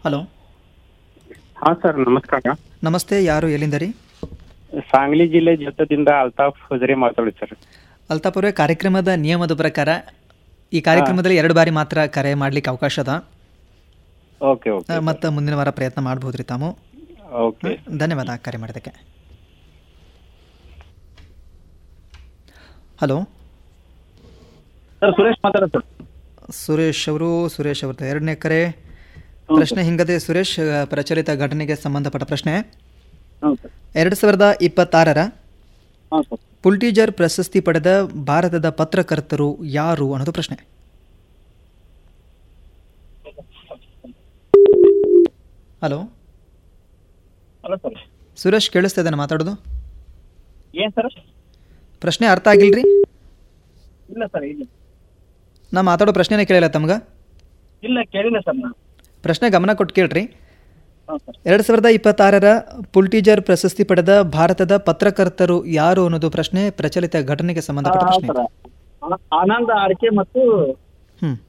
hello ಹಾ sir ನಮಸ್ಕಾರ ನಮಸ್ತೆ ಯಾರು ಎಲ್ಲಿಂದ ರೀ ಸಾಂಗ್ಲಿ ಜಿಲ್ಲೆ ಜೊತೆದಿಂದ ಅಲ್ತಾಫ್ ಹುಜರಿ ಮಾತಾಡಿ ಸರ್ ಅಲ್ತಾಪುರ ಕಾರ್ಯಕ್ರಮದ ನಿಯಮದ ಪ್ರಕಾರ ಈ ಕಾರ್ಯಕ್ರಮದಲ್ಲಿ ಎರಡು ಬಾರಿ ಮಾತ್ರ ಕರೆ ಮಾಡ್ಲಿಕ್ಕೆ ಅವಕಾಶ ಅದ ಓಕೆ ಓಕೆ ಮತ್ತು ಮುಂದಿನ ವಾರ ಪ್ರಯತ್ನ ಮಾಡ್ಬೋದ್ರಿ ತಾವು ಓಕೆ ಧನ್ಯವಾದ ಕರೆ ಮಾಡಿದ್ದಕ್ಕೆ ಹಲೋ ಸರ್ ಸುರೇಶ್ ಮಾತಾಡೋದು ಸರ್ ಸುರೇಶ್ ಅವರು ಸುರೇಶ್ ಅವ್ರದ್ದು ಎರಡನೇ ಕರೆ ಪ್ರಶ್ನೆ ಹಿಂಗದೆ ಸುರೇಶ್ ಆ, ಪ್ರಚಲಿತ ಘಟನೆಗೆ ಸಂಬಂಧಪಟ್ಟ ಪ್ರಶ್ನೆ ಹ್ಞೂ ಸರ್ ಎರಡು ಸಾವಿರದ ಇಪ್ಪತ್ತಾರರ ಹಾಂ ಸರ್ ಪುಲ್ಟೀಜರ್ ಪ್ರಶಸ್ತಿ ಪಡೆದ ಭಾರತದ ಪತ್ರಕರ್ತರು ಯಾರು ಅನ್ನೋದು ಪ್ರಶ್ನೆ ಹಲೋ ಅಲ್ಲ ಸರ್ ಸುರೇಶ್ ಕೇಳಿಸ್ತಾ ಇದ್ದಾನೆ ಮಾತಾಡೋದು ಏನು ಸರ್ ಪ್ರಶ್ನೆ ಅರ್ಥ ಆಗಿಲ್ರಿ ಇಲ್ಲ ಸರ್ ಇಲ್ಲ ನಾ ಮಾತಾಡೋ ಪ್ರಶ್ನೆನೇ ಕೇಳಿಲ್ಲ ತಮ್ಗೆ ಇಲ್ಲ ಕೇಳಿಲ್ಲ ಸರ್ ನಾನು ಪ್ರಶ್ನೆ ಗಮನ ಕೊಟ್ಟು ಕೇಳ್ರಿ ಹಾಂ ಸರ್ ಎರಡು ಸಾವಿರದ ಇಪ್ಪತ್ತಾರರ ಪುಲ್ಟೀಜರ್ ಪ್ರಶಸ್ತಿ ಪಡೆದ ಭಾರತದ ಪತ್ರಕರ್ತರು ಯಾರು ಅನ್ನೋದು ಪ್ರಶ್ನೆ ಪ್ರಚಲಿತ ಘಟನೆಗೆ ಸಂಬಂಧಪಟ್ಟ ಹೌದು ಪ್ರಶ್ನೆ ಸರ್ ಆ- ಆನಂದ್ ಆರ್ಕೆ ಮತ್ತು ಹ್ಮ್